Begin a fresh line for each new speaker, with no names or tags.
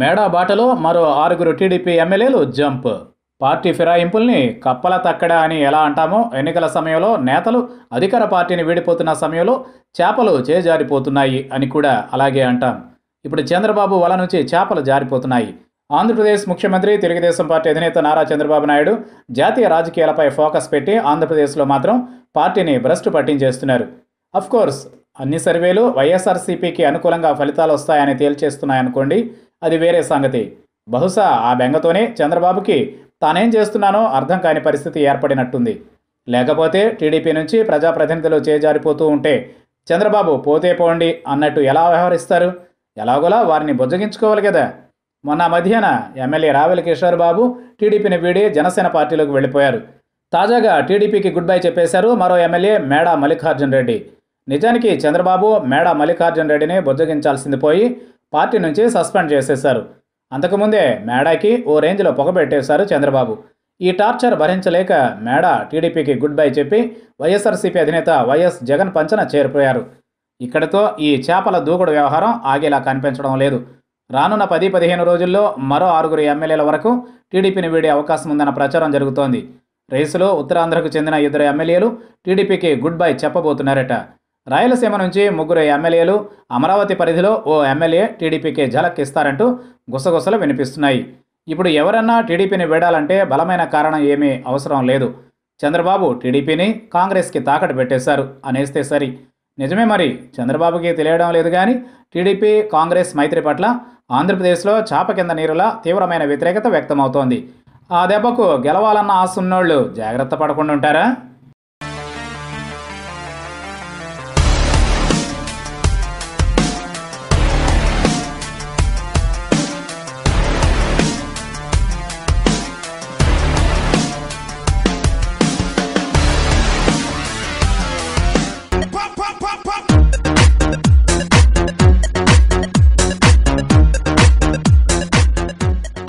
మేడా బాటలో మరో ఆరుగురు టీడీపీ ఎమ్మెల్యేలు జంప్ పార్టీ ఫిరాయింపుల్ని కప్పల తక్కడ అని ఎలా అంటామో ఎన్నికల సమయంలో నేతలు అధికార పార్టీని వీడిపోతున్న సమయంలో చేపలు చేజారిపోతున్నాయి అని కూడా అలాగే అంటాం ఇప్పుడు చంద్రబాబు వల నుంచి చేపలు జారిపోతున్నాయి ఆంధ్రప్రదేశ్ ముఖ్యమంత్రి తెలుగుదేశం పార్టీ అధినేత నారా చంద్రబాబు నాయుడు జాతీయ రాజకీయాలపై ఫోకస్ పెట్టి ఆంధ్రప్రదేశ్లో మాత్రం పార్టీని భ్రష్టు పట్టించేస్తున్నారు కోర్స్ అన్ని సర్వేలు వైఎస్ఆర్సీపీకి అనుకూలంగా ఫలితాలు వస్తాయని తేల్చేస్తున్నాయనుకోండి అది వేరే సంగతి బహుశా ఆ బెంగతోనే చంద్రబాబుకి తానేం చేస్తున్నానో అర్థం కాని పరిస్థితి ఏర్పడినట్టుంది లేకపోతే టీడీపీ నుంచి ప్రజాప్రతినిధులు చేజారిపోతూ ఉంటే చంద్రబాబు పోతే పోండి అన్నట్టు ఎలా వ్యవహరిస్తారు ఎలాగోలా వారిని బుజ్జగించుకోవాలి కదా మొన్న మధ్యాహ్న ఎమ్మెల్యే రావెల కిషోర్ బాబు టీడీపీని వీడి జనసేన పార్టీలోకి వెళ్ళిపోయారు తాజాగా టీడీపీకి గుడ్ బై చెప్పేశారు మరో ఎమ్మెల్యే మేడా మల్లికార్జున్ రెడ్డి నిజానికి చంద్రబాబు మేడా మల్లికార్జున్ రెడ్డిని బుజ్జగించాల్సింది పోయి పార్టీ నుంచి సస్పెండ్ చేసేశారు అంతకుముందే మేడాకి ఓ రేంజ్లో పొగబెట్టేశారు చంద్రబాబు ఈ టార్చర్ భరించలేక మేడా టీడీపీకి గుడ్ బై చెప్పి వైఎస్ఆర్సీపీ అధినేత వైఎస్ జగన్ పంచన చేరిపోయారు ఇక్కడితో ఈ చేపల దూకుడు వ్యవహారం ఆగేలా కనిపించడం లేదు రానున్న పది పదిహేను రోజుల్లో మరో ఆరుగురు ఎమ్మెల్యేల వరకు టీడీపీని వీడే అవకాశం ఉందన్న ప్రచారం జరుగుతోంది రేసులో ఉత్తరాంధ్రకు చెందిన ఇద్దరు ఎమ్మెల్యేలు టీడీపీకి గుడ్ బై చెప్పబోతున్నారట రాయలసీమ నుంచి ముగ్గురు ఎమ్మెల్యేలు అమరావతి పరిధిలో ఓ ఎమ్మెల్యే టీడీపీకి ఝలక్ ఇస్తారంటూ గుసగుసలు వినిపిస్తున్నాయి ఇప్పుడు ఎవరన్నా టీడీపీని వీడాలంటే బలమైన కారణం ఏమీ అవసరం లేదు చంద్రబాబు టీడీపీని కాంగ్రెస్కి తాకట్టు పెట్టేశారు అనేస్తే సరి నిజమే మరి చంద్రబాబుకి తెలియడం లేదు కానీ టీడీపీ కాంగ్రెస్ మైత్రి పట్ల ఆంధ్రప్రదేశ్లో చాప కింద నీరులా తీవ్రమైన వ్యతిరేకత వ్యక్తమవుతోంది ఆ దెబ్బకు గెలవాలన్న ఆశ ఉన్నోళ్ళు జాగ్రత్త పడకుండా ఉంటారా